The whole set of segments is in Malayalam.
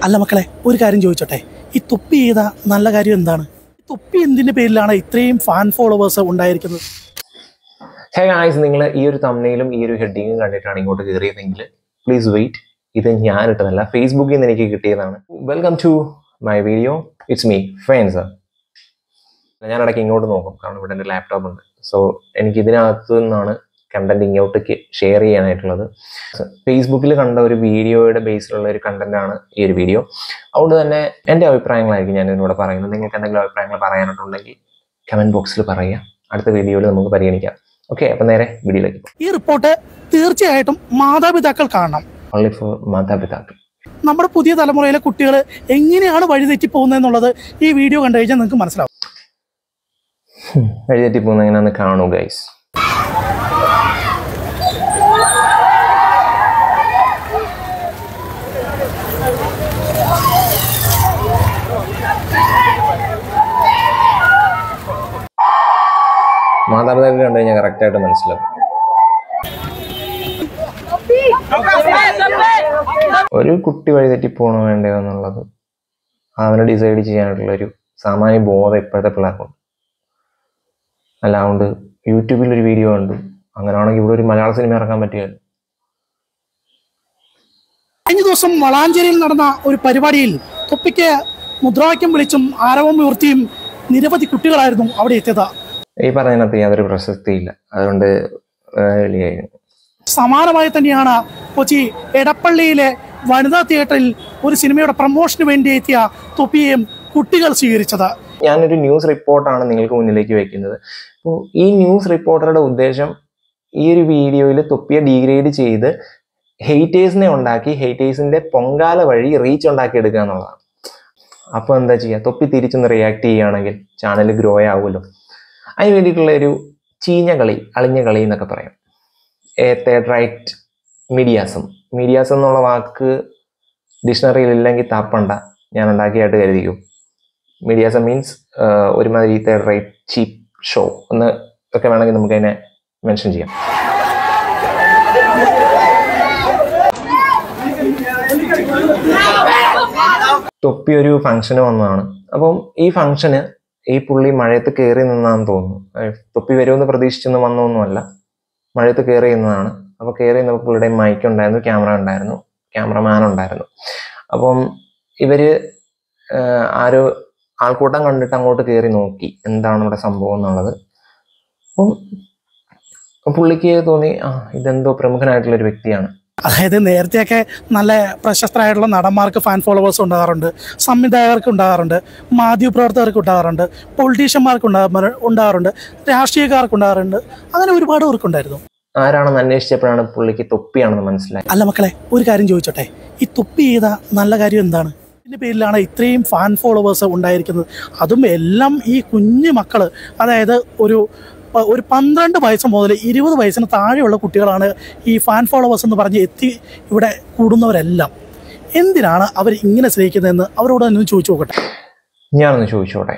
അല്ല മക്കളെ ഒരു കാര്യം ചോദിച്ചോട്ടെ ഈ തൊപ്പി ചെയ്ത നല്ല കാര്യം എന്താണ് ഈ തൊപ്പി എന്തിന്റെ പേരിലാണ് ഇത്രയും ഫാൻ ഫോളോവേഴ്സ് ഉണ്ടായിരിക്കുന്നത് ഹേ ഗായ്സ് നിങ്ങൾ ഈ ഒരു തമ്മനയിലും ഈ ഒരു ഹെഡിങ്ങും കണ്ടിട്ടാണ് ഇങ്ങോട്ട് കയറിയതെങ്കിൽ പ്ലീസ് വെയിറ്റ് ഇത് ഞാൻ ഇട്ടതല്ല ഫേസ്ബുക്കിൽ നിന്ന് എനിക്ക് കിട്ടിയതാണ് welcome to my video it's me fans ഞാൻ ഇടയ്ക്ക് ഇങ്ങോട്ട് നോക്കും കാരണം ഇവിടെ എൻ്റെ ലാപ്ടോപ്പ് ഉണ്ട് സോ എനിക്ക് ഇതിനകത്ത് നിന്നാണ് കണ്ടന്റ് ഇങ്ങോട്ടേക്ക് ഷെയർ ചെയ്യാനായിട്ടുള്ളത് ഫേസ്ബുക്കിൽ കണ്ട ഒരു വീഡിയോയുടെ ബേസിലുള്ള ഒരു കണ്ടന്റ് ആണ് ഈ ഒരു വീഡിയോ അതുകൊണ്ട് തന്നെ എൻ്റെ അഭിപ്രായങ്ങളായിരിക്കും ഞാൻ ഇതിനോട് പറയുന്നത് നിങ്ങൾക്ക് എന്തെങ്കിലും അഭിപ്രായങ്ങൾ പറയാനായിട്ടുണ്ടെങ്കിൽ കമന്റ് ബോക്സിൽ പറയുക അടുത്ത വീഡിയോയിൽ നമുക്ക് പരിഗണിക്കാം ഓക്കെ അപ്പം നേരെ വീഡിയോയിലേക്ക് പോകാം ഈ റിപ്പോർട്ട് തീർച്ചയായിട്ടും മാതാപിതാക്കൾ കാണണം ഓൺലി ഫോർ മാതാപിതാക്കൾ നമ്മുടെ പുതിയ തലമുറയിലെ കുട്ടികൾ എങ്ങനെയാണ് വഴിതെറ്റി പോകുന്നത് എന്നുള്ളത് ഈ വീഡിയോ കണ്ടു കഴിഞ്ഞാൽ നിങ്ങൾക്ക് മനസ്സിലാവും എഴുതിയിട്ട് പോകുന്ന എങ്ങനെയാന്ന് കാണൂ ഗൈസ് മാതാപിതാക്കൾ കണ്ടു കഴിഞ്ഞാൽ കറക്റ്റായിട്ട് മനസ്സിലാവും ഒരു കുട്ടി വഴിതെറ്റി പോകണോ വേണ്ടയോ എന്നുള്ളത് അവനെ ഡിസൈഡ് ചെയ്യാനായിട്ടുള്ള ഒരു സാമാന്യ ബോധം ഇപ്പോഴത്തെ പിള്ളേർക്കുണ്ട് അല്ലാണ്ട് യൂട്യൂബിൽ ഒരു വീഡിയോ കണ്ടു അങ്ങനെയാണെങ്കിൽ ഇവിടെ ഒരു മലയാള സിനിമ ഇറക്കാൻ പറ്റിയല്ലോ കഴിഞ്ഞ ദിവസം വളാഞ്ചേരിയിൽ നടന്ന ഒരു പരിപാടിയിൽ തൊപ്പിക്ക് മുദ്രാവാക്യം വിളിച്ചും ആരവം ഉയർത്തിയും നിരവധി കുട്ടികളായിരുന്നു അവിടെ എത്തിയത് ഈ പറയുന്നതിനകത്ത് യാതൊരു പ്രസക്തിയില്ല അതുകൊണ്ട് വെളിയായി സമാനമായി തന്നെയാണ് കൊച്ചി എടപ്പള്ളിയിലെ വനിതാ തിയേറ്ററിൽ ഒരു സിനിമയുടെ പ്രമോഷന് വേണ്ടി എത്തിയ തൊപ്പിയെയും കുട്ടികൾ സ്വീകരിച്ചത് ഞാനൊരു ന്യൂസ് റിപ്പോർട്ടാണ് നിങ്ങൾക്ക് മുന്നിലേക്ക് വെക്കുന്നത് അപ്പോൾ ഈ ന്യൂസ് റിപ്പോർട്ടറുടെ ഉദ്ദേശം ഈ ഒരു വീഡിയോയിൽ തൊപ്പിയെ ഡീഗ്രേഡ് ചെയ്ത് ഹെയ്റ്റേഴ്സിനെ ഉണ്ടാക്കി ഹെയ്റ്റേഴ്സിന്റെ പൊങ്കാല വഴി റീച്ച് ഉണ്ടാക്കി എടുക്കുക എന്നുള്ളതാണ് അപ്പോൾ എന്താ ചെയ്യുക തൊപ്പി തിരിച്ചൊന്ന് റിയാക്ട് ചെയ്യുകയാണെങ്കിൽ ചാനൽ ഗ്രോ ആവുമല്ലോ അതിന് വേണ്ടിയിട്ടുള്ള ഒരു ചീഞ്ഞ കളി അളിഞ്ഞ കളി എന്നൊക്കെ പറയാം എ തേർഡ് റൈറ്റ് മീഡിയാസം മീഡിയാസം എന്നുള്ള വാക്ക് ഡിക്ഷണറിയിൽ ഇല്ലെങ്കിൽ താപ്പണ്ട ഞാൻ ഉണ്ടാക്കിയായിട്ട് കരുതിക്കും മീഡിയാസം മീൻസ് ഒരുമാതിരി തേർഡ് റൈറ്റ് ചീപ്പ് ഷോ എന്ന് ഒക്കെ വേണമെങ്കിൽ നമുക്ക് അതിനെ മെൻഷൻ ചെയ്യാം തൊപ്പി ഒരു ഫംഗ്ഷന് വന്നതാണ് അപ്പം ഈ ഫംഗ്ഷന് ഈ പുള്ളി മഴയത്ത് കയറി നിന്നാന്ന് തോന്നുന്നു ഏഹ് തൊപ്പി വരുമെന്ന് പ്രതീക്ഷിച്ചൊന്നും വന്നൊന്നുമല്ല മഴയത്ത് കയറി നിന്നതാണ് അപ്പോൾ കയറി നിന്നപ്പോൾ പുള്ളിയുടെ മൈക്ക് ഉണ്ടായിരുന്നു ക്യാമറ ഉണ്ടായിരുന്നു ക്യാമറമാൻ ഉണ്ടായിരുന്നു അപ്പം ഇവര് ഏഹ് ആരോ ആൾക്കൂട്ടം കണ്ടിട്ട് അങ്ങോട്ട് കയറി നോക്കി എന്താണ് ഇവിടെ സംഭവം എന്നുള്ളത് അപ്പം പുള്ളിക്ക് തോന്നി ആ ഇതെന്തോ പ്രമുഖനായിട്ടുള്ള ഒരു വ്യക്തിയാണ് അതായത് നേരത്തെയൊക്കെ നല്ല പ്രശസ്തരായിട്ടുള്ള നടന്മാർക്ക് ഫാൻ ഫോളോവേഴ്സ് ഉണ്ടാകാറുണ്ട് സംവിധായകർക്ക് ഉണ്ടാകാറുണ്ട് മാധ്യമപ്രവർത്തകർക്ക് ഉണ്ടാകാറുണ്ട് പൊളിറ്റീഷ്യന്മാർക്ക് ഉണ്ടാകാ- ഉണ്ടാകാറുണ്ട് രാഷ്ട്രീയക്കാർക്ക് ഉണ്ടാകാറുണ്ട് അങ്ങനെ ഒരുപാട് പേർക്കുണ്ടായിരുന്നു ആരാണെന്ന് അന്വേഷിച്ചപ്പോഴാണ് പുള്ളിക്ക് തൊപ്പിയാണെന്ന് മനസ്സിലായി അല്ല മക്കളെ ഒരു കാര്യം ചോദിച്ചോട്ടെ ഈ തൊപ്പി ചെയ്ത നല്ല കാര്യം എന്താണ് ഇതിന്റെ പേരിലാണ് ഇത്രയും ഫാൻ ഫോളോവേഴ്സ് ഉണ്ടായിരിക്കുന്നത് അതും എല്ലാം ഈ കുഞ്ഞു മക്കള് അതായത് ഒരു പ- ഒരു പന്ത്രണ്ട് വയസ്സ് മുതൽ ഇരുപത് വയസ്സിന് താഴെയുള്ള കുട്ടികളാണ് ഈ ഫാൻ ഫോളോവേഴ്സ് എന്ന് പറഞ്ഞ് എത്തി ഇവിടെ കൂടുന്നവരെല്ലാം എന്തിനാണ് അവർ ഇങ്ങനെ സ്നേഹിക്കുന്നതെന്ന് അവരോട് തന്നെ ഒന്ന് ചോദിച്ചു നോക്കട്ടെ ഞാനൊന്ന് ചോദിച്ചോട്ടെ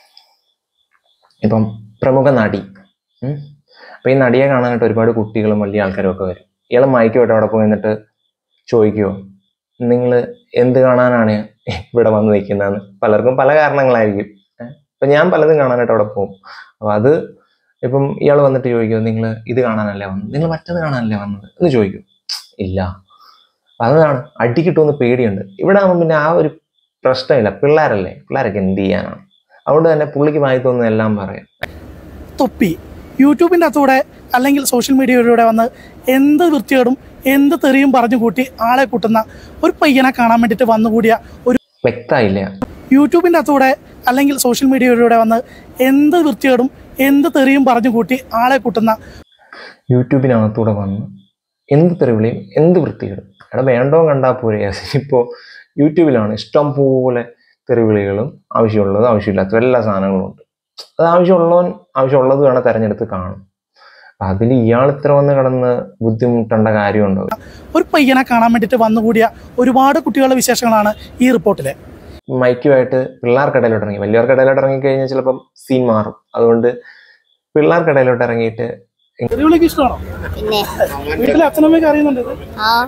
ഇപ്പം പ്രമുഖ നടി ഉം. അപ്പൊ ഈ നടിയെ കാണാനായിട്ട് ഒരുപാട് കുട്ടികളും വലിയ ആൾക്കാരും ഒക്കെ വരും ഇയാൾ മയക്കുമായിട്ട് അവിടെ പോയി നിന്നിട്ട് ചോദിക്കുമോ നിങ്ങൾ എന്ത് കാണാനാണ് ഇവിടെ വന്ന് നിൽക്കുന്നതെന്ന് പലർക്കും പല കാരണങ്ങളായിരിക്കും ഏഹ്. അപ്പൊ ഞാൻ പലതും കാണാനായിട്ട് അവിടെ പോകും അപ്പൊ അത് ഇപ്പം ഇയാൾ വന്നിട്ട് ചോദിക്കുമോ നിങ്ങൾ ഇത് കാണാനല്ലേ വന്നത് നിങ്ങൾ മറ്റത് കാണാനല്ലേ വന്നത് എന്ന് ചോദിക്കും ഇല്ല അപ്പൊ അതാണ് അടി കിട്ടുമെന്ന് പേടിയുണ്ട് ഇവിടെ ആകുമ്പോൾ പിന്നെ ആ ഒരു പ്രശ്നമില്ല പിള്ളേരല്ലേ പിള്ളേരൊക്കെ എന്ത് ചെയ്യാനാണ് അതുകൊണ്ട് തന്നെ പുള്ളിക്ക് വായി തോന്നുന്ന എല്ലാം പറയാം തൊപ്പി യൂട്യൂബിൻ്റെ അകത്തൂടെ അല്ലെങ്കിൽ സോഷ്യൽ മീഡിയയിലൂടെ വന്ന് എന്ത് വൃത്തിയോടും എന്ത് തെറിയും പറഞ്ഞു കൂട്ടി ആളെ കൂട്ടുന്ന ഒരു പയ്യനെ കാണാൻ വേണ്ടിയിട്ട് വന്നുകൂടിയ ഒരു വ്യക്തമായില്ല യൂട്യൂബിൻ്റെ അകത്തൂടെ അല്ലെങ്കിൽ സോഷ്യൽ മീഡിയയിലൂടെ വന്ന് എന്ത് വൃത്തിയോടും എന്ത് തെറിയും പറഞ്ഞു കൂട്ടി ആളെ കൂട്ടുന്ന യൂട്യൂബിനകത്തൂടെ വന്ന് എന്ത് തെറിവിളിയും എന്ത് വൃത്തികളും എടാ വേണ്ടോ കണ്ടാൽ പോരെ ഇപ്പോൾ യൂട്യൂബിലാണ് ഇഷ്ടം പോലെ തെറിവിളികളും ആവശ്യമുള്ളതും ആവശ്യമില്ലാത്തതും എല്ലാ സാധനങ്ങളും ഉണ്ട് അത് ആവശ്യമുള്ളവൻ ആവശ്യമുള്ളത് വേണം തിരഞ്ഞെടുത്ത് കാണും അപ്പം അതിൽ ഇയാൾ ഇത്ര വന്ന് കിടന്ന് ബുദ്ധിമുട്ടേണ്ട കാര്യമുണ്ടോ ഒരു പയ്യനെ കാണാൻ വേണ്ടിയിട്ട് വന്നുകൂടിയ ഒരുപാട് കുട്ടികളുടെ വിശേഷങ്ങളാണ് ഈ റിപ്പോർട്ടിൽ മൈക്കുമായിട്ട് പിള്ളേർക്കിടയിലോട്ട് ഇറങ്ങി വലിയവർക്കിടയിലോട്ട് ഇറങ്ങി കഴിഞ്ഞാൽ ചിലപ്പം സീൻ മാറും അതുകൊണ്ട് പിള്ളേർക്കിടയിലോട്ട് ഇറങ്ങിയിട്ട് തെറിവിളിക്ക് ഇഷ്ടമാണോ പിന്നെ വീട്ടിലെ അച്ഛനമ്മയൊക്കെ അറിയുന്നുണ്ട് ഇത്? ആ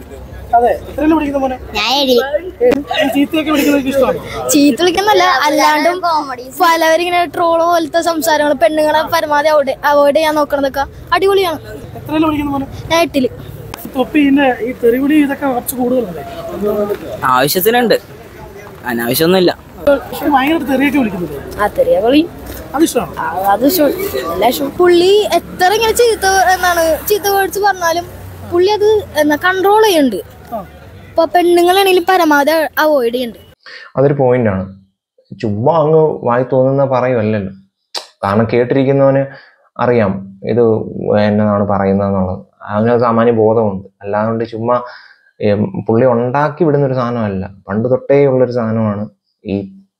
അതെ എത്രയിലും പഠിക്കുന്ന മോനെ ഞാൻ എഴുതി ഈ ചീത്തയൊക്കെ പഠിക്കുന്നത് ഇഷ്ടമാണ് ചീത്ത വിളിക്കുന്നല്ല അല്ലാണ്ടും പലവരിങ്ങനെ ട്രോള് പോലത്തെ സംസാരങ്ങൾ പെണ്ണുങ്ങളെ പരമാവധി അവോയ്ഡ് അവോയ്ഡ് ചെയ്യാൻ നോക്കണതൊക്കെ അടിപൊളിയാണ് എത്രയിലും പഠിക്കുന്ന മോനെ ഞാൻ എട്ടില് തൊപ്പിന്റെ ഈ തെറിവിളി ഇതൊക്കെ കുറച്ച് കൂടുതലല്ലേ ആവശ്യത്തിനുണ്ട് അനാവശ്യമൊന്നുമില്ല പക്ഷെ ഭയങ്കര തെറിയൊക്കെ വിളിക്കുന്നത് ആ തെറിയ കളി അതിഷ്ടമാണ് അത് ഇഷ്ടം. എല്ലാ ഇഷ്ടം. പുള്ളി എത്ര ഇങ്ങനെ ചീത്ത എന്നാണ് ചീത്ത വേർഡ്സ് പറഞ്ഞാലും പുള്ളി അത് എന്നാ കൺട്രോൾ ചെയ്യുന്നുണ്ട് ആ. ഇപ്പൊ പെണ്ണുങ്ങളാണെങ്കിലും പരമാവധി അവോയ്ഡ് ചെയ്യുന്നുണ്ട് അതൊരു പോയിന്റാണ് ചുമ്മാ അങ്ങ് വായി തോന്നുന്ന പറയുമല്ലല്ലോ കാരണം കേട്ടിരിക്കുന്നവന് അറിയാം ഇത് എന്നതാണ് പറയുന്നതെന്നുള്ളത് അവനത് സാമാന്യ ബോധമുണ്ട് അല്ലാതുകൊണ്ട് ചുമ്മാ ഏം, പുള്ളി ഉണ്ടാക്കി വിടുന്ന ഒരു സാധനമല്ല പണ്ട് തൊട്ടേ ഉള്ളൊരു സാധനമാണ് ഈ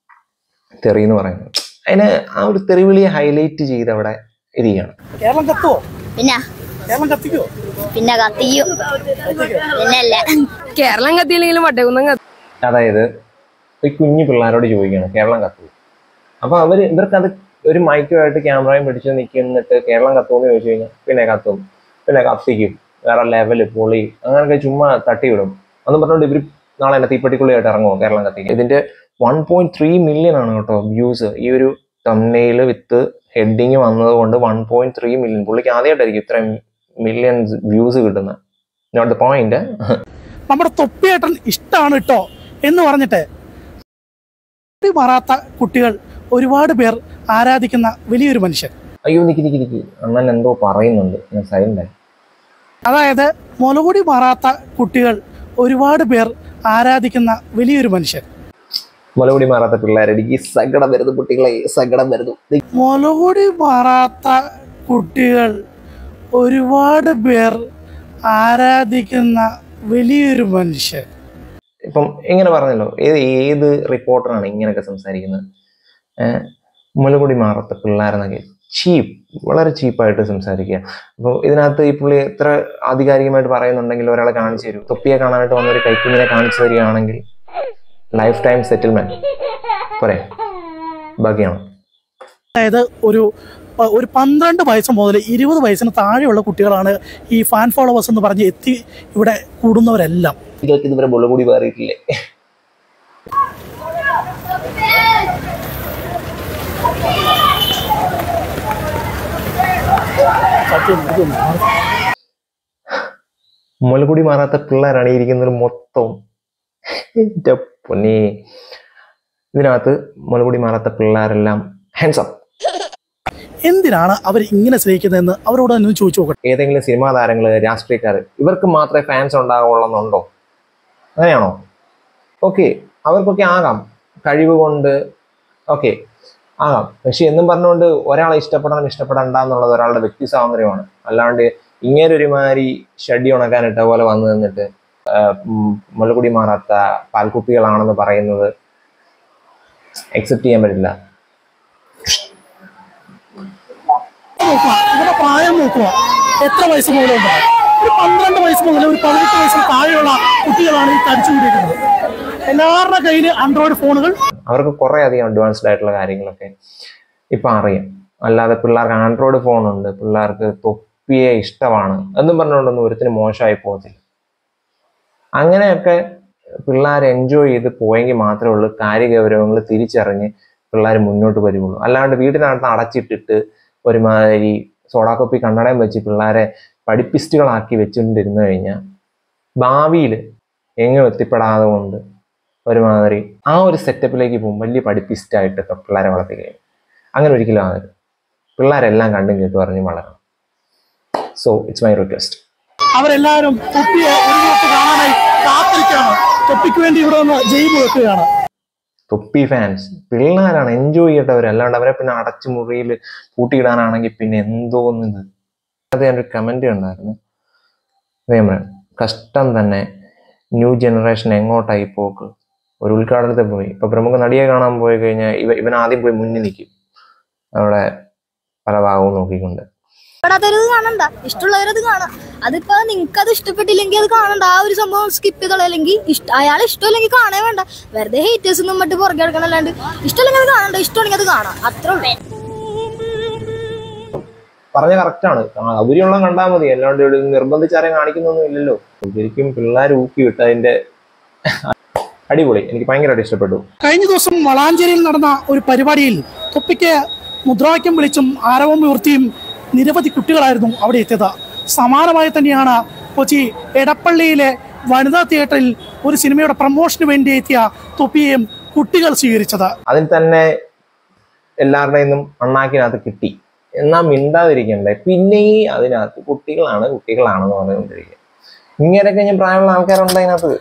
തെറി എന്ന് പറയുന്നത് അതിന് ആ ഒരു തെറിവിളിയെ ഹൈലൈറ്റ് ചെയ്ത് അവിടെ ഇത് ചെയ്യണം കേരളം കത്തുവോ പിന്നെ കേരളം കത്തിക്കോ പിന്നെ കത്തിയും പിന്നല്ല കേരളം കത്തിയില്ലെങ്കിലും വട്ടകുന്നം കത്തി അതായത് ഈ കുഞ്ഞു പിള്ളേരോട് ചോദിക്കുകയാണ് കേരളം കത്തും അപ്പൊ അവര് ഇവർക്കത് ഒരു മൈക്കുമായിട്ട് ക്യാമറയും പിടിച്ച് നിൽക്കുന്നിട്ട് കേരളം കത്തുമെന്ന് ചോദിച്ചു കഴിഞ്ഞാൽ പിന്നെ കത്തും പിന്നെ കത്തിക്കും വേറെ ലെവല് പൊളി അങ്ങനെയൊക്കെ ചുമ്മാ തട്ടിവിടും അന്ന് പറഞ്ഞുകൊണ്ട് ഇവർ നാളെ എന്നെ തീപ്പെട്ടിക്കുള്ളിയായിട്ട് ഇറങ്ങുമോ കേരളം കത്തിക്കും ഇതിന്റെ വൺ പോയിന്റ് ത്രീ മില്യൺ ആണ് കേട്ടോ വ്യൂസ് ഈ ഒരു തമ്മനെയിൽ വിത്ത് ഹെഡിങ് വന്നത് കൊണ്ട് വൺ പോയിന്റ് ത്രീ മില്യൺ പുള്ളിക്ക് ആദ്യമായിട്ടായിരിക്കും ഇത്രയും മില്യൺസ് വ്യൂസ് കിട്ടുന്നത് നോട്ട് ദ പോയിന്റ് നമ്മുടെ തൊപ്പിയേട്ടൻ ഇഷ്ടമാണ് കേട്ടോ എന്ന് പറഞ്ഞിട്ട് തൊപ്പി മാറാത്ത കുട്ടികൾ ഒരുപാട് പേർ ആരാധിക്കുന്ന വലിയൊരു മനുഷ്യൻ അയ്യോ നിക്ക് നിക്ക് നിക്ക് അണ്ണൻ എന്തോ പറയുന്നുണ്ട് ഞാൻ സൈലന്റ് ആയി അതായത് മുലകുടി മാറാത്ത കുട്ടികൾ ഒരുപാട് പേർ ആരാധിക്കുന്ന വലിയൊരു മനുഷ്യൻ മുലകുടി മാറാത്ത പിള്ളേരടിക്ക് സങ്കടം വരുന്നു കുട്ടികളെ സങ്കടം വരുന്നു ദേ, മുലകുടി മാറാത്ത കുട്ടികൾ ഒരുപാട് പേർ ആരാധിക്കുന്ന വലിയൊരു മനുഷ്യൻ ഇപ്പം ഇങ്ങനെ പറഞ്ഞല്ലോ ഏത് ഏത് റിപ്പോർട്ടറാണ് ഇങ്ങനെയൊക്കെ സംസാരിക്കുന്നത് ഏഹ് മുലകുടി മാറാത്ത പിള്ളേരെന്നൊക്കെ ചീപ്പ് വളരെ ചീപ്പായിട്ട് സംസാരിക്കുക അപ്പോൾ ഇതിനകത്ത് ഈ പുള്ളി എത്ര ആധികാരികമായിട്ട് പറയുന്നുണ്ടെങ്കിൽ ഒരാളെ കാണിച്ചു തരും തൊപ്പിയെ കാണാനായിട്ട് വന്ന ഒരു കൈക്കുഞ്ഞിനെ കാണിച്ചു തരികയാണെങ്കിൽ ലൈഫ് ടൈം സെറ്റിൽമെന്റ് പോരെ ബാക്കിയാണ് അതായത് ഒരു പ- ഒരു പന്ത്രണ്ട് വയസ്സ് മുതൽ ഇരുപത് വയസ്സിന് താഴെയുള്ള കുട്ടികളാണ് ഈ ഫാൻ ഫോളോവേഴ്സ് എന്ന് പറഞ്ഞ് എത്തി ഇവിടെ കൂടുന്നവരെല്ലാം ഇതൊക്കെ ഇതുവരെ മുലകുടി മാറിയിട്ടില്ലേ മുലകുടി മാറാത്ത പിള്ളേരാണ് ഈ ഇരിക്കുന്നത് മൊത്തം എൻ്റെ പൊന്നേ ഇതിനകത്ത് മുലകുടി മാറാത്ത പിള്ളേരെല്ലാം ഹാൻഡ്സ് അപ്പ് എന്തിനാണ് അവർ ഇങ്ങനെ സ്നേഹിക്കുന്നതെന്ന് അവരോട് തന്നെ ഒന്ന് ചോദിച്ചു നോക്കട്ടെ ഏതെങ്കിലും സിനിമാ താരങ്ങൾ രാഷ്ട്രീയക്കാർ ഇവർക്ക് മാത്രമേ ഫാൻസ് ഉണ്ടാകുള്ളെന്നുണ്ടോ അങ്ങനെയാണോ ഓക്കെ അവർക്കൊക്കെ ആകാം കഴിവ് കൊണ്ട് ഓക്കെ ആകാം പക്ഷെ എന്നും പറഞ്ഞുകൊണ്ട് ഒരാളെ ഇഷ്ടപ്പെടണം ഇഷ്ടപ്പെടണ്ട എന്നുള്ളത് ഒരാളുടെ വ്യക്തി സ്വാതന്ത്ര്യമാണ് അല്ലാണ്ട് ഇങ്ങനെ ഒരുമാതിരി ഷഡ്ഡി ഉണക്കാനിട്ട പോലെ വന്നു നിന്നിട്ട് ആഹ് ഉം മുലകുടി മാറാത്ത പാൽക്കുപ്പികളാണെന്ന് പറയുന്നത് അക്സെപ്റ്റ് ചെയ്യാൻ പറ്റില്ല നോക്കുക ഇവരുടെ പ്രായം നോക്കുക എത്ര വയസ്സ് മുതലുണ്ട് ഒരു പന്ത്രണ്ട് വയസ്സ് മുതൽ ഒരു പതിനെട്ട് വയസ്സിന് താഴെയുള്ള കുട്ടികളാണ് ഈ തടിച്ചുകൂടിയിരിക്കുന്നത് എല്ലാവരുടെ കയ്യിൽ ആൻഡ്രോയിഡ് ഫോണുകൾ അവർക്ക് കുറേ അധികം അഡ്വാൻസ്ഡ് ആയിട്ടുള്ള കാര്യങ്ങളൊക്കെ ഇപ്പം അറിയാം അല്ലാതെ പിള്ളേർക്ക് ആൻഡ്രോയിഡ് ഫോണുണ്ട് പിള്ളേർക്ക് തൊപ്പിയെ ഇഷ്ടമാണ് എന്നും പറഞ്ഞുകൊണ്ടൊന്നും ഒരുത്തിന് മോശമായി പോകത്തില്ല അങ്ങനെയൊക്കെ പിള്ളേർ എൻജോയ് ചെയ്ത് പോയെങ്കിൽ മാത്രമേ ഉള്ളൂ കാര്യഗൗരവങ്ങൾ തിരിച്ചറിഞ്ഞ് പിള്ളേർ മുന്നോട്ട് വരുള്ളൂ അല്ലാണ്ട് വീട്ടിനകത്ത് അടച്ചിട്ടിട്ട് ഒരുമാതിരി സോഡാക്കൊപ്പി കണ്ണടയും വെച്ച് പിള്ളേരെ പഠിപ്പിസ്റ്റുകളാക്കി വെച്ചുകൊണ്ടിരുന്നു കഴിഞ്ഞാൽ ഭാവിയിൽ എങ്ങും എത്തിപ്പെടാതെ കൊണ്ട് ഒരുമാതിരി ആ ഒരു സെറ്റപ്പിലേക്ക് പോകും വലിയ പഠിപ്പിസ്റ്റായിട്ടൊക്കെ പിള്ളേരെ വളർത്തി കഴിയും അങ്ങനെ ഒരിക്കലും ആകരുത് പിള്ളേരെല്ലാം കണ്ടും കേട്ടു പറഞ്ഞ് വളരണം സോ ഇറ്റ്സ് മൈ റിക്വസ്റ്റ് അവരെല്ലാവരും തൊപ്പിയെ ഒരു നോക്ക് കാണാനായി കാത്തിരിക്കുകയാണ് തൊപ്പിക്ക് വേണ്ടി ഇവിടെ നിന്ന് ജയില് വെക്കുകയാണ് തൊപ്പി ഫാൻസ് പിള്ളേരാണ് എൻജോയ് ചെയ്യേണ്ടവർ അല്ലാണ്ട് അവരെ പിന്നെ അടച്ചു മുറിയിൽ പൂട്ടിയിടാനാണെങ്കിൽ പിന്നെ എന്തോന്നിത് അത് ഞാനൊരു കമന്റ് ഉണ്ടായിരുന്നു അതേപോലെ കഷ്ടം തന്നെ ന്യൂ ജനറേഷൻ എങ്ങോട്ടായി പോക്ക് ഒരു ഉദ്ഘാടനത്തിൽ പോയി ഇപ്പൊ പ്രമുഖ നടിയെ കാണാൻ പോയി കഴിഞ്ഞാൽ ഇവ ഇവൻ ആദ്യം പോയി മുന്നിൽ നിൽക്കും അവിടെ പല ഭാഗവും നോക്കിക്കൊണ്ട് ഇഷ്ടപ്പെടാത്തവരത് കാണണ്ട ഇഷ്ടമുള്ളവരത് കാണാം അതിപ്പോ നിങ്ങൾക്ക് അത് ഇഷ്ടപ്പെട്ടില്ലെങ്കിൽ അത് കാണണ്ട ആ ഒരു സംഭവം സ്കിപ്പ് ചെയ്തോളൂ അല്ലെങ്കിൽ ഇഷ്ട അയാൾ ഇഷ്ടമില്ലെങ്കിൽ കാണാൻ വേണ്ട വെറുതെ ഹേറ്റേഴ്സ് ഒന്നും മറ്റ് പുറകെ എടുക്കണം അല്ലാണ്ട് ഇഷ്ടമില്ലെങ്കിൽ അത് കാണണ്ട ഇഷ്ടമാണെങ്കിൽ അത് കാണാം അത്രേ ഉള്ളൂ പറഞ്ഞ കറക്റ്റാണ് സൗകര്യമുള്ള കണ്ടാൽ മതി അല്ലാണ്ട് ഇവിടെ നിർബന്ധിച്ചാരെയും കാണിക്കുന്നൊന്നും ഇല്ലല്ലോ ശരിക്കും പിള്ളേർ ഊക്കി വിട്ട് അതിന്റെ അടിപൊളി എനിക്ക് ഭയങ്കരമായിട്ട് ഇഷ്ടപ്പെട്ടു കഴിഞ്ഞ ദിവസം വളാഞ്ചേരിയിൽ നടന്ന ഒരു പരിപാടിയിൽ തൊപ്പിക്ക് മുദ്രാവാക്യം വിളിച്ചും ആരവം ഉയർത്തിയും നിരവധി കുട്ടികളായിരുന്നു അവിടെ എത്തിയത് സമാനമായി തന്നെയാണ് കൊച്ചി എടപ്പള്ളിയിലെ വനിതാ തിയേറ്ററിൽ ഒരു സിനിമയുടെ പ്രമോഷന് വേണ്ടി എത്തിയ തൊപ്പിയെയും കുട്ടികൾ സ്വീകരിച്ചത് അതിൽ തന്നെ എല്ലാവരുടെയും നിന്നും അണ്ണാക്കിനകത്ത് കിട്ടി എന്നാ മിണ്ടാതിരിക്കണ്ടേ പിന്നെയും അതിനകത്ത് കുട്ടികളാണ് കുട്ടികളാണെന്ന് പറഞ്ഞുകൊണ്ടിരിക്കുക ഇങ്ങനെയൊക്കെ ഞാൻ പ്രായമുള്ള ആൾക്കാരുണ്ട് അതിനകത്ത്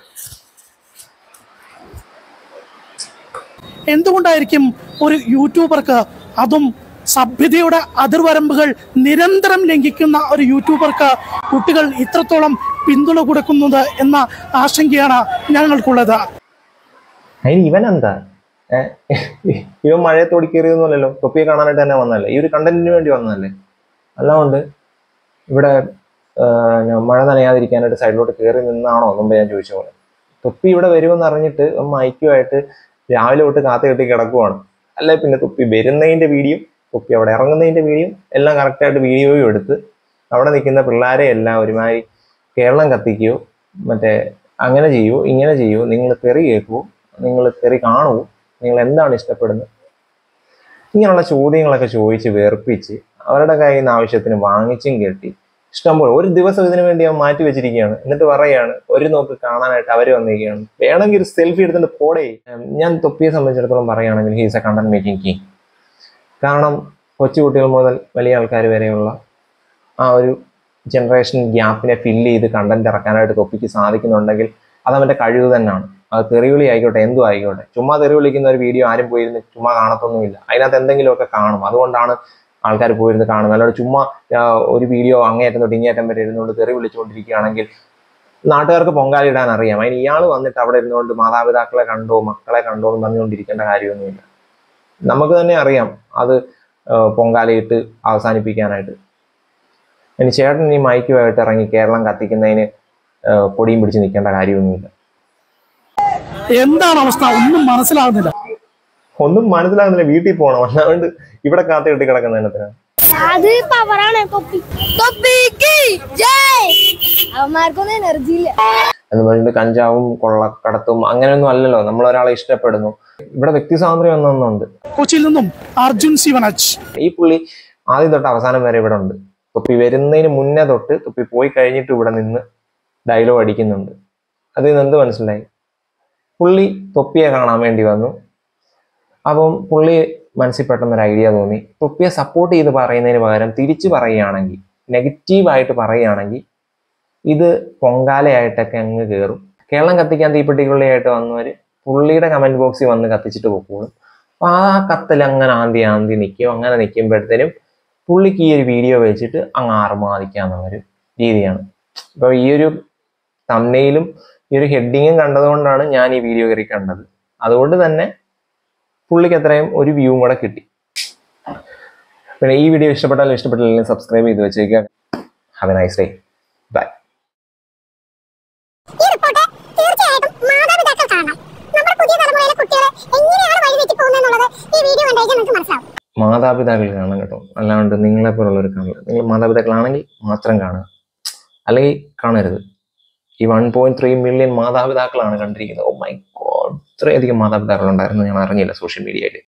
എന്തുകൊണ്ടായിരിക്കും ഒരു യൂട്യൂബർക്ക് അതും സഭ്യതയുടെ അതിർവരമ്പുകൾ നിരന്തരം ലംഘിക്കുന്ന ഒരു യൂട്യൂബർക്ക് കുട്ടികൾ ഇത്രത്തോളം പിന്തുണ കൊടുക്കുന്നത് എന്ന ആശങ്കയാണ് ഞങ്ങൾക്കുള്ളത് അതിന് ഇവൻ എന്താ ഏഹ് ഇവൻ മഴയത്തോടി കയറിയൊന്നുമല്ലല്ലോ തൊപ്പിയെ കാണാനായിട്ട് തന്നെ വന്നതല്ലേ ഈ ഒരു കണ്ടന്റിന് വേണ്ടി വന്നതല്ലേ അല്ലാണ്ട് ഇവിടെ ആഹ് മഴ നനയാതിരിക്കാനായിട്ട് സൈഡിലോട്ട് കയറി നിന്നാണോ മുമ്പ് ഞാൻ ചോദിച്ച പോലെ തൊപ്പി ഇവിടെ വരുമെന്ന് അറിഞ്ഞിട്ട് മൈക്കുമായിട്ട് രാവിലെ തൊട്ട് കാത്തു കെട്ടി കിടക്കുവാണ് അല്ലെ പിന്നെ തൊപ്പി വരുന്നതിന്റെ വീഡിയോ തൊപ്പി അവിടെ ഇറങ്ങുന്നതിന്റെ വീഡിയോ എല്ലാം കറക്റ്റായിട്ട് വീഡിയോയും എടുത്ത് അവിടെ നിൽക്കുന്ന പിള്ളേരെ എല്ലാം ഒരുമാതിരി കേരളം കത്തിക്കുകയോ മറ്റേ അങ്ങനെ ചെയ്യുമോ ഇങ്ങനെ ചെയ്യുമോ നിങ്ങൾ തെറി കേൾക്കുമോ നിങ്ങൾ തെറി കാണുമോ നിങ്ങൾ എന്താണ് ഇഷ്ടപ്പെടുന്നത് ഇങ്ങനെയുള്ള ചോദ്യങ്ങളൊക്കെ ചോദിച്ച് വേർപ്പിച്ച് അവരുടെ കയ്യിൽ നിന്ന് ആവശ്യത്തിന് വാങ്ങിച്ചും കെട്ടി ഇഷ്ടംപോലെ ഒരു ദിവസം ഇതിനു വേണ്ടി അവൻ മാറ്റി വെച്ചിരിക്കുകയാണ് എന്നിട്ട് പറയുകയാണ് ഒരു നോക്ക് കാണാനായിട്ട് അവർ വന്നിരിക്കുകയാണ് വേണമെങ്കിൽ ഒരു സെൽഫി എടുത്തിട്ട് പോടേ ഉം, ഞാൻ തൊപ്പിയെ സംബന്ധിച്ചിടത്തോളം പറയുകയാണെങ്കിൽ he's a content making king കാരണം കൊച്ചു കുട്ടികൾ മുതൽ വലിയ ആൾക്കാർ വരെയുള്ള ആ ഒരു ജനറേഷൻ ഗ്യാപ്പിനെ ഫില്ല് ചെയ്ത് കണ്ടന്റ് ഇറക്കാനായിട്ട് തൊപ്പിക്ക് സാധിക്കുന്നുണ്ടെങ്കിൽ അത് അവന്റെ കഴിവ് തന്നെയാണ് അത് തെറിവിളി ആയിക്കോട്ടെ എന്തും ആയിക്കോട്ടെ ചുമ്മാ തെറി വിളിക്കുന്ന ഒരു വീഡിയോ ആരും പോയിരുന്ന് ചുമ്മാ കാണത്തൊന്നുമില്ല അതിനകത്ത് എന്തെങ്കിലുമൊക്കെ കാണും അതുകൊണ്ടാണ് ആൾക്കാർ പോയിരുന്ന് കാണുന്നത് അല്ലാതെ ചുമ്മാ ആ, ഒരു വീഡിയോ അങ്ങേയറ്റം തൊട്ട് ഇങ്ങേയറ്റം വരെ ഇരുന്നുകൊണ്ട് തെറി വിളിച്ചുകൊണ്ടിരിക്കുകയാണെങ്കിൽ നാട്ടുകാർക്ക് പൊങ്കാലിടാൻ അറിയാം അതിന് ഇയാൾ വന്നിട്ട് അവിടെ ഇരുന്നുകൊണ്ട് മാതാപിതാക്കളെ കണ്ടോ മക്കളെ കണ്ടോ എന്ന് പറഞ്ഞുകൊണ്ടിരിക്കേണ്ട കാര്യമൊന്നുമില്ല നമുക്ക് തന്നെ അറിയാം അത് ആ, പൊങ്കാലയിട്ട് അവസാനിപ്പിക്കാനായിട്ട് ഇനി ചേട്ടൻ ഈ മൈക്കുമായിട്ട് ഇറങ്ങി കേരളം കത്തിക്കുന്നതിന് ആ, പൊടിയും പിടിച്ച് നിൽക്കേണ്ട കാര്യമൊന്നുമില്ല എന്താണ് അവസ്ഥ ഒന്നും മനസ്സിലാകുന്നില്ല ഒന്നും മനസ്സിലാകുന്നില്ല വീട്ടിൽ പോകണം അല്ലാണ്ട് ഇവിടെ കാത്തു കെട്ടി കിടക്കുന്നതിനകത്തിന് അത് പവറാണ് തൊപ്പി തൊപ്പിക്ക് ജയ് അവന്മാർക്കൊന്നും എനർജി ഇല്ല എന്ന് പറയുന്നത് കഞ്ചാവും കൊള്ളക്കടത്തും അങ്ങനെയൊന്നും അല്ലല്ലോ നമ്മൾ ഒരാളെ ഇഷ്ടപ്പെടുന്നു ഇവിടെ വ്യക്തി സ്വാതന്ത്ര്യം എന്നൊന്നുണ്ട് കൊച്ചിയിൽ നിന്നും അർജുൻ ശിവനജ് ഈ പുള്ളി ആദ്യം തൊട്ട് അവസാനം വരെ ഇവിടെ ഉണ്ട് തൊപ്പി വരുന്നതിന് മുന്നേ തൊട്ട് തൊപ്പി പോയി കഴിഞ്ഞിട്ട് ഇവിടെ നിന്ന് ഡയലോഗ് അടിക്കുന്നുണ്ട് അതിൽ നിന്ന് എന്ത് മനസ്സിലായി പുള്ളി തൊപ്പിയെ കാണാൻ വേണ്ടി വന്നു അപ്പം പുള്ളി മനസ്സിൽ പെട്ടെന്ന് ഒരു ഐഡിയ തോന്നി തൊപ്പിയെ സപ്പോർട്ട് ചെയ്ത് പറയുന്നതിന് പകരം തിരിച്ചു പറയുകയാണെങ്കിൽ നെഗറ്റീവായിട്ട് പറയുകയാണെങ്കിൽ ഇത് പൊങ്കാലയായിട്ടൊക്കെ അങ്ങ് കയറും കേരളം കത്തിക്കാൻ തീപ്പെട്ടിക്കുള്ളിയായിട്ട് വന്നവർ പുള്ളിയുടെ കമന്റ് ബോക്സിൽ വന്ന് കത്തിച്ചിട്ട് പൊക്കോളും അപ്പൊ ആ കത്തിൽ അങ്ങനെ ആന്തി ആന്തി നിൽക്കും അങ്ങനെ നിൽക്കുമ്പോഴത്തേനും പുള്ളിക്ക് ഈ ഒരു വീഡിയോ വെച്ചിട്ട് അങ്ങ് ആർമാദിക്കാന്നുള്ളൊരു രീതിയാണ് ഇപ്പൊ ഈ ഒരു തമ്മയിലും ഈ ഒരു ഹെഡിങ്ങും കണ്ടതുകൊണ്ടാണ് ഞാൻ ഈ വീഡിയോ കയറി കണ്ടത് അതുകൊണ്ട് തന്നെ പുള്ളിക്ക് അത്രയും ഒരു വ്യൂവും കൂടെ കിട്ടി പിന്നെ ഈ വീഡിയോ ഇഷ്ടപ്പെട്ടാലും ഇഷ്ടപ്പെട്ടില്ലെങ്കിലും സബ്സ്ക്രൈബ് ചെയ്ത് വെച്ചേക്കുക have a nice day bye ഈ റിപ്പോർട്ട് തീർച്ചയായിട്ടും മാതാപിതാക്കൾ കാണണം നമ്മുടെ പുതിയ തലമുറയിലെ കുട്ടികൾ എങ്ങനെയാണ് വഴിതെറ്റി പോകുന്നതെന്നുള്ളത് ഈ വീഡിയോ കണ്ടുകഴിഞ്ഞാൽ നിങ്ങൾക്ക് മനസ്സിലാവും മാതാപിതാക്കൾ കാണണം കേട്ടോ അല്ലാണ്ട് നിങ്ങളെ പോലുള്ളവർ കാണില്ല നിങ്ങൾ മാതാപിതാക്കളാണെങ്കിൽ മാത്രം കാണുക അല്ലെങ്കിൽ കാണരുത് ഈ വൺ പോയിന്റ് ത്രീ മില്യൺ മാതാപിതാക്കളാണ് കണ്ടിരിക്കുന്നത് ഓ മൈ ഗോഡ് ഇത്രയധികം മാതാപിതാക്കൾ ഉണ്ടായിരുന്നു ഞാൻ അറിഞ്ഞില്ല സോഷ്യൽ മീഡിയയിൽ